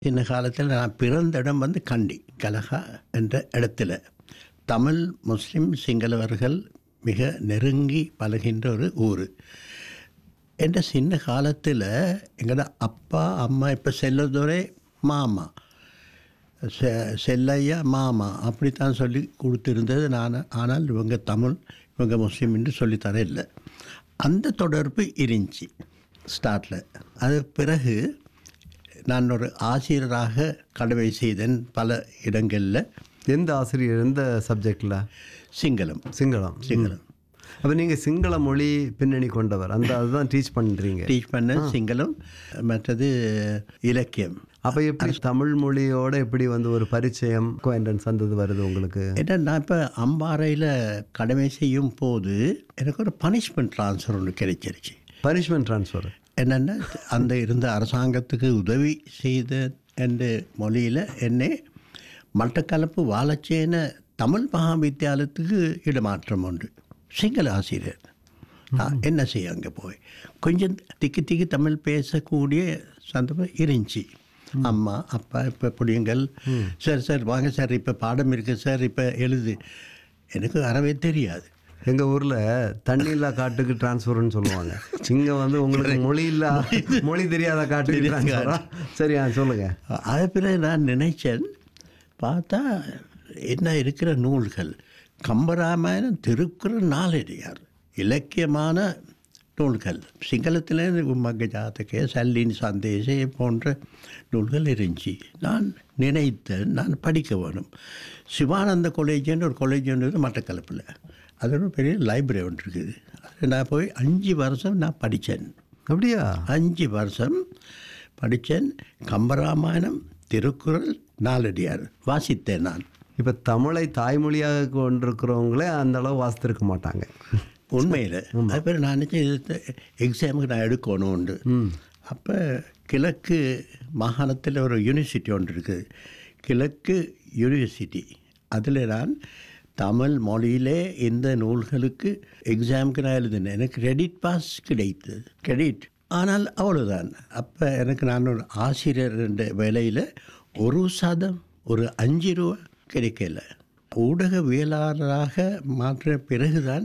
இந்த காலத்தில் நான் பிறந்த இடம் வந்து கண்டி கலகா என்ற இடத்துல தமிழ் முஸ்லிம் சிங்களவர்கள் மிக நெருங்கி பழகின்ற ஒரு ஊர் என்ற சின்ன காலத்தில் எங்களோட அப்பா அம்மா இப்போ செல்லதுரை மாமா செ செல்லையா மாமா அப்படித்தான் சொல்லி கொடுத்துருந்தது நான் ஆனால் இவங்க தமிழ் இவங்க முஸ்லீம் என்று சொல்லித்தர இல்லை அந்த தொடர்பு இருந்துச்சு ஸ்டார்ட்டில் அது பிறகு நான் ஒரு ஆசிரியராக கடமை செய்தேன் பல இடங்களில் எந்த ஆசிரியர் எந்த சப்ஜெக்டில் சிங்களம் சிங்களம் சிங்களம் அப்போ நீங்கள் சிங்கள மொழி பின்னணி கொண்டவர் அந்த அதுதான் டீச் பண்ணுறீங்க டீச் பண்ண சிங்களம் மற்றது இலக்கியம் அப்போ எப்படி தமிழ் மொழியோட எப்படி வந்து ஒரு பரிச்சயம் என்ட்ரன்ஸ் வந்தது வருது உங்களுக்கு ஏன்னா நான் இப்போ அம்பாறையில் கடமை செய்யும் போது எனக்கு ஒரு பனிஷ்மெண்ட் ட்ரான்ஸ்ஃபர் ஒன்று கிடைச்சிருச்சு பனிஷ்மெண்ட் ட்ரான்ஸ்ஃபர் என்னென்னா அந்த இருந்த அரசாங்கத்துக்கு உதவி செய்த என்ற மொழியில் என்னை மட்டக்களப்பு வாழச்சேன தமிழ் மகாவித்தியாலயத்துக்கு இடமாற்றம் உண்டு சிங்கள ஆசிரியர் நான் என்ன செய்ய அங்கே போய் கொஞ்சம் திக்கி திக்கி தமிழ் பேசக்கூடிய சந்தர்ப்பம் இருந்துச்சு அம்மா அப்பா இப்போ பிடிங்கள் சார் சார் வாங்க சார் இப்போ பாடம் இருக்குது சார் இப்போ எழுது எனக்கு அறவே தெரியாது எங்கள் ஊரில் தண்ணி இல்லா காட்டுக்கு டிரான்ஸ்ஃபர்னு சொல்லுவாங்க இங்கே வந்து உங்களுக்கு மொழி இல்லா மொழி தெரியாத காட்டுக்கு டிரான்ஸ்ஃபரா சரி ஆ சொல்லுங்கள் அது பிறகு நான் நினைச்சேன் பார்த்தா என்ன இருக்கிற நூல்கள் கம்பராமாயணம் திருக்குறள் நாளடியார் இலக்கியமான நூல்கள் சிங்களத்தில் மங்க ஜாதக சல்லின் சந்தேசே போன்ற நூல்கள் இருந்துச்சு நான் நினைத்தேன் நான் படிக்க வேணும் சிவானந்த காலேஜ்னு ஒரு காலேஜ் ஒன்று இருக்குது மட்டக்களப்பில் அது ஒரு பெரிய லைப்ரரி ஒன்று இருக்குது அது நான் போய் அஞ்சு வருஷம் நான் படித்தேன் அப்படியா அஞ்சு வருஷம் படித்தேன் கம்பராமாயணம் திருக்குறள் நாலடியார் வாசித்தேன் நான் இப்போ தமிழை தாய்மொழியாக கொண்டிருக்கிறவங்களே அந்த அளவு வாசித்திருக்க மாட்டாங்க உண்மையில் அது பேர் நான் நினச்சேன் இது எக்ஸாமுக்கு நான் எடுக்கணும் உண்டு அப்போ கிழக்கு மாகாணத்தில் ஒரு யூனிவர்சிட்டி ஒன்று இருக்குது கிழக்கு யூனிவர்சிட்டி அதில் நான் தமிழ் மொழியிலே இந்த நூல்களுக்கு எக்ஸாமுக்கு நான் எழுதினேன் எனக்கு கிரெடிட் பாஸ் கிடைத்தது கிரெடிட் ஆனால் அவ்வளோதான் அப்போ எனக்கு நான் ஒரு ஆசிரியர் என்ற வேலையில் ஒரு சதம் ஒரு அஞ்சு ரூபா கிடைக்கல ஊடகவியலாளராக மாற்றின பிறகுதான்